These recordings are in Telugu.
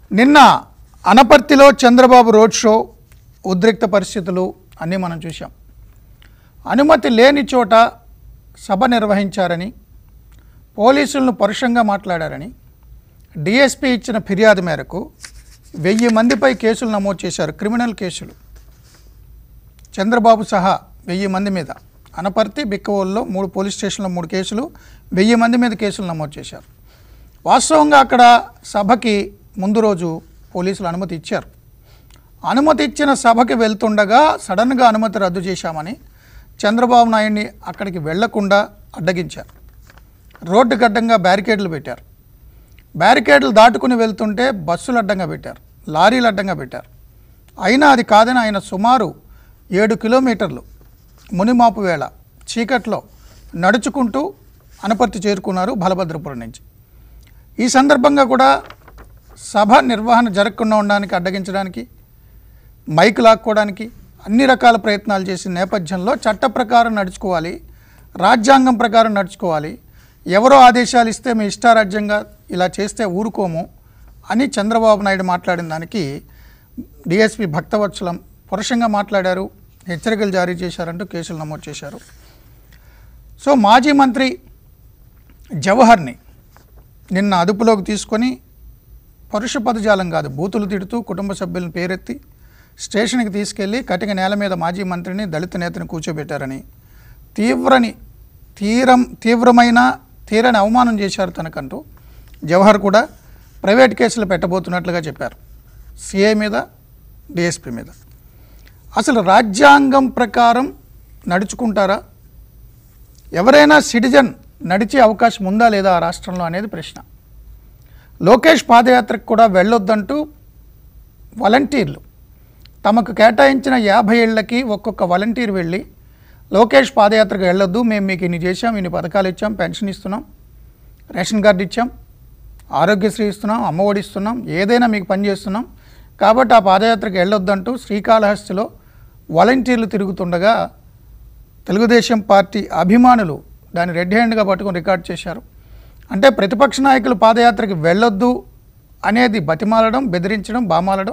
నిన్న అనపర్తిలో చంద్రబాబు రోడ్ షో ఉద్రిక్త పరిస్థితులు అన్నీ మనం చూసాం అనుమతి లేని చోట సభ నిర్వహించారని పోలీసులను పరుషంగా మాట్లాడారని డిఎస్పీ ఇచ్చిన ఫిర్యాదు మేరకు వెయ్యి మందిపై కేసులు నమోదు చేశారు క్రిమినల్ కేసులు చంద్రబాబు సహా వెయ్యి మంది మీద అనపర్తి బిక్కవోల్లో మూడు పోలీస్ స్టేషన్లో మూడు కేసులు వెయ్యి మంది మీద కేసులు నమోదు చేశారు వాస్తవంగా అక్కడ సభకి ముందు రోజు పోలీసులు అనుమతి ఇచ్చారు అనుమతి ఇచ్చిన సభకి వెళ్తుండగా సడన్గా అనుమతి రద్దు చేశామని చంద్రబాబు నాయుడిని అక్కడికి వెళ్లకుండా అడ్డగించారు రోడ్డు గడ్డంగా బ్యారికేడ్లు పెట్టారు బ్యారికేడ్లు దాటుకుని వెళ్తుంటే బస్సులు అడ్డంగా పెట్టారు లారీలు అడ్డంగా పెట్టారు అయినా అది కాదని ఆయన సుమారు ఏడు కిలోమీటర్లు మునిమాపు వేళ చీకట్లో నడుచుకుంటూ అనపర్తి చేరుకున్నారు బలభద్రపురం నుంచి ఈ సందర్భంగా కూడా సభ నిర్వహణ జరగకుండా ఉండడానికి అడ్డగించడానికి మైక్ లాక్కోవడానికి అన్ని రకాల ప్రయత్నాలు చేసిన నేపథ్యంలో చట్ట ప్రకారం నడుచుకోవాలి రాజ్యాంగం ప్రకారం నడుచుకోవాలి ఎవరో ఆదేశాలు ఇస్తే మీ ఇష్టారాజ్యంగా ఇలా చేస్తే ఊరుకోము అని చంద్రబాబు నాయుడు మాట్లాడిన దానికి డిఎస్పి భక్తవత్సలం పురుషంగా మాట్లాడారు హెచ్చరికలు జారీ చేశారంటూ కేసులు నమోదు చేశారు సో మాజీ మంత్రి జవహర్ని నిన్న అదుపులోకి తీసుకొని పరుష పదజాలం కాదు బూతులు తిడుతూ కుటుంబ సభ్యులను పేరెత్తి స్టేషన్కి తీసుకెళ్లి కటిక నేల మీద మాజీ మంత్రిని దళిత నేతని కూర్చోబెట్టారని తీవ్రని తీరం తీవ్రమైన తీరని అవమానం చేశారు తనకంటూ జవహర్ కూడా ప్రైవేట్ కేసులు పెట్టబోతున్నట్లుగా చెప్పారు సిఐ మీద డిఎస్పీ మీద అసలు రాజ్యాంగం ప్రకారం నడుచుకుంటారా ఎవరైనా సిటిజన్ నడిచే అవకాశం ఉందా లేదా ఆ రాష్ట్రంలో అనేది ప్రశ్న లోకేష్ పాదయాత్రకు కూడా వెళ్ళొద్దంటూ వాలంటీర్లు తమకు కేటాయించిన యాభై ఏళ్ళకి ఒక్కొక్క వాలంటీర్ వెళ్ళి లోకేష్ పాదయాత్రకు వెళ్ళొద్దు మేము మీకు ఇన్ని చేశాం ఇన్ని పథకాలు ఇచ్చాం పెన్షన్ ఇస్తున్నాం రేషన్ కార్డు ఇచ్చాం ఆరోగ్యశ్రీ ఇస్తున్నాం అమ్మఒడి ఇస్తున్నాం ఏదైనా మీకు పని చేస్తున్నాం కాబట్టి ఆ పాదయాత్రకు వెళ్ళొద్దంటూ శ్రీకాళహస్తిలో వాలంటీర్లు తిరుగుతుండగా తెలుగుదేశం పార్టీ అభిమానులు దాన్ని రెడ్ హ్యాండ్గా పట్టుకొని రికార్డ్ చేశారు అంటే ప్రతిపక్ష నాయకులు పాదయాత్రకి వెళ్ళొద్దు అనేది బతిమాలడం బెదిరించడం బామాలడం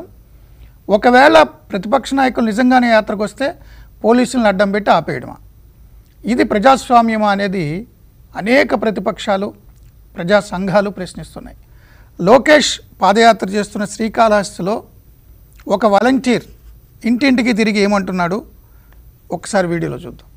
ఒకవేళ ప్రతిపక్ష నాయకులు నిజంగానే యాత్రకు వస్తే పోలీసులను అడ్డం పెట్టి ఆపేయడమా ఇది ప్రజాస్వామ్యమా అనేది అనేక ప్రతిపక్షాలు ప్రజా సంఘాలు ప్రశ్నిస్తున్నాయి లోకేష్ పాదయాత్ర చేస్తున్న శ్రీకాళహస్తిలో ఒక వాలంటీర్ ఇంటింటికి తిరిగి ఏమంటున్నాడు ఒకసారి వీడియోలో చూద్దాం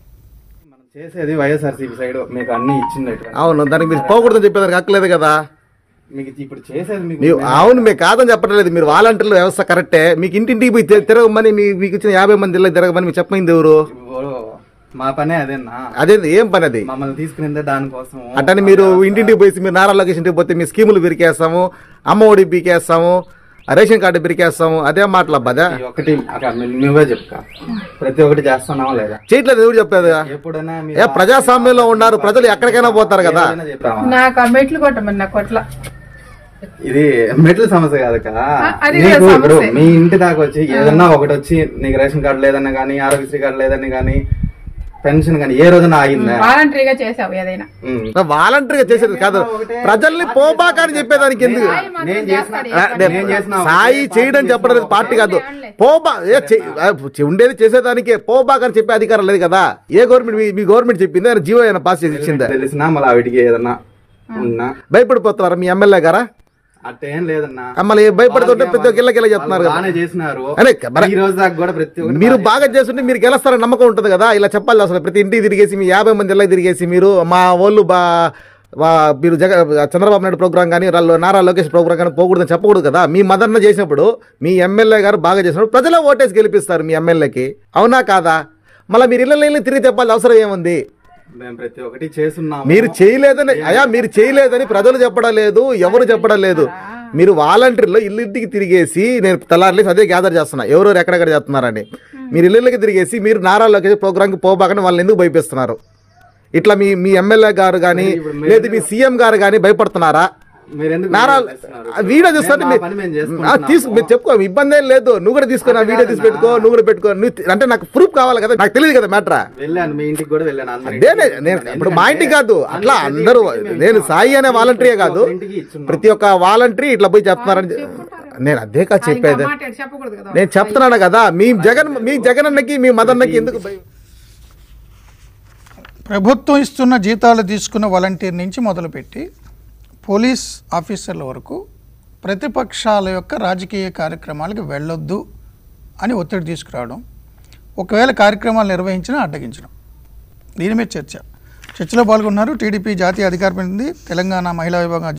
మనం చేసేది వైఎస్ఆర్సీపీ సైడ్ మీకు అన్ని ఇచ్చింది అవును దానికి మీరు పోకూడదని చెప్పేదానికి హక్కలేదు కదా మీకు ఇప్పుడు చేసేది మీకు ನೀವು అవును మీకు కాదని చెప్పట్లేదు మీరు వాలంటీర్ల వ్యవస్థ కరెక్టే మీకు ఇంటింటికి పోయి తి- తిరగమని మీ- మీకు ఇచ్చిన యాభై మంది ఇళ్ళకి తిరగమని మీకు చెప్పమైంది ఎవరు ఓ, మా పనే అదేనా అదే ఏం పని అది మమ్మల్ని తీసుకునిందే దానికోసం అట్టని మీరు ఇంటింటికి పోయి మీరు నారా లొకేషన్ ఇంటికి పోతే మీ స్కీములు బిరికేస్తాము అమ్మ ఒడి పీకేస్తాము ఆ రేషన్ కార్డు బిరికేస్తాము అదే మాటలు బదా ఈ ఒకటి అక్క ను- నువ్వే చెప్పుక ప్రతి ఒక్కటి చేస్తున్నావా లేదా చేయట్లేదు ఎవరు చెప్పేది ఎప్పుడైనా ఏ ప్రజాస్వామ్యంలో ఉన్నారు ప్రజలు ఎక్కడికైనా పోతారు కదా ఏదైనా చెప్పావా నాకు ఆ మెట్లు కొట్టమని నా కొట్ల ఇది మెట్ల సమస్య కాదు కదా అది నీకు కూడా ఇప్పుడు సమస్యే. మీ ఇంటి దాకా వచ్చి ఏదన్నా ఒకటి వచ్చి నీకు రేషన్ కార్డు లేదన్నా కానీ ఆరోగ్యశ్రీ కార్డు లేదని కానీ పెన్షన్ కానీ ఏ రోజున ఆగిందా వాలంటరీగా చేసావు ఏదైనా ఉమ్. వాలంటరీగా చేసేది కాదు ప్రజల్ని పోబాక అని చెప్పేదానికి ఎందుకు సాయి మాత్రం నేను చేసిన చేస్తాడు. ఆ, నే- నేను చేసిన సాయి చేయడం చెప్పడం లేదు పార్టీ కాదు పోబా ఏ చెయ్- ఆ, చె- ఉండేది చేసేదానికే పోబాక అని చెప్పే అధికారం లేదు కదా ఏ గవర్నమెంట్ మీ- మీ గవర్నమెంట్ చెప్పింది ఆయన జీవో అయినా పాస్ చేసి ఇచ్చిందా తెలిసినా మళ్ళీ ఆవిడికి ఏదన్నా ఉన్నా భయపడిపోతున్నారు మీ ఎమ్మెల్యే గారా అట్టేం లేదన్నా మమ్మల్ని భయపడుతుంటే ప్రతి ఒక్క ఇళ్ళకి ఇలా చెప్తున్నారు కదా బాగానే చేసినారు అరే, మరి- ఈ రోజు దాకా కూడా ప్రతి ఒక్కటి మీరు బాగా చేస్తుంటే మీరు గెలుస్తారని నమ్మకం ఉంటుంది కదా ఇలా చెప్పాలి అసలు ప్రతి ఇంటికి తిరిగేసి మీ యాభై మంది ఇళ్ళకి తిరిగేసి మీరు మా వాళ్ళు బా వా- మీరు జగ చంద్రబాబు నాయుడు ప్రోగ్రామ్ కానీ రాళ్ళు- నారా లోకేష్ ప్రోగ్రామ్ కానీ పోకూడదని చెప్పకూడదు కదా మీ మదర్న చేసినప్పుడు మీ ఎమ్మెల్యే గారు బాగా చేసినప్పుడు ప్రజలే ఓటేసి గెలిపిస్తారు మీ ఎమ్మెల్యేకి అవునా కాదా మళ్ళీ మీరు ఇళ్ళ ఇళ్ళకి తిరిగి చెప్పాలి అవసరం ఏముంది మేము ప్రతి ఒక్కటి చేస్తున్నాము మీరు చేయలేదని అయ్యా మీరు చేయలేదని ప్రజలు చెప్పడం లేదు ఎవరు చెప్పడం లేదు మీరు వాలంటీర్లో ఇల్లింటికి తిరిగేసి నేను తెల్లారలేసి అదే గ్యాదర్ చేస్తున్నా ఎవరెవరు ఎక్కడెక్కడ చేస్తున్నారని మీరు ఇల్లుకి తిరిగేసి మీరు నారా లోకేష్ ప్రోగ్రామ్కి పోబాకని వాళ్ళని ఎందుకు భయపిస్తున్నారు ఇట్లా మీ మీ ఎమ్మెల్యే గారు కానీ లేదు మీ సీఎం గారు కానీ భయపడుతున్నారా మీరు ఎందుకు నారా వీడియో తీస్తున్నారు? ఆ వీడియో చూస్తుంటే మేము మీ- మా పని మేము ఆ, చేసుకుంటున్నాము. తీసు మీరు చెప్పుకో ఇబ్బంది ఏం లేదు నువ్వు కూడా తీసుకో నా అంతే వీడియో తీసి కాదన్నా. పెట్టుకో నువ్వు కూడా పెట్టుకో నువ్వు తీ- అంటే నాకు ప్రూఫ్ కావాలి కదా నాకు తెలియదు కదా మ్యాటరా వెళ్ళాను మీ ఇంటికి కూడా వెళ్ళాను అందరి అదే ఇంటికి నేను ఇచ్చుకున్నాను. ఇప్పుడు మా ఇంటికి కాదు అట్లా ప్రతి అందరూ ఇంటికి మేము నేను ఇచ్చాము. సాయి అనే వాలంటరీ కాదు ప్రతి ఇంటికి ఇచ్చున్నాం. ప్రతి ఒక్క వాలంటరీ ఇట్లా పోయి చెప్తున్నారని నేను అదే కాదు చెప్పేది మాట చెప్పకూడదు కదా నేను చెప్తున్నాను కదా మీ జగన్ మీ జగన్ అన్నకి మీ మదన్నకి ఎందుకు భయం ప్రభుత్వం ఇస్తున్న జీతాలు తీసుకున్న వాలంటీర్ నుంచి మొదలుపెట్టి పోలీస్ ఆఫీసర్ల వరకు ప్రతిపక్షాల యొక్క రాజకీయ కార్యక్రమాలకు వెళ్ళొద్దు అని ఒత్తిడి తీసుకురావడం ఒకవేళ కార్యక్రమాలు నిర్వహించినా అడ్డగించడం దీని మీద చర్చ చర్చలో పాల్గొన్నారు టీడీపీ జాతీయ అధికార ప్రతినిధి తెలంగాణ మహిళా విభాగం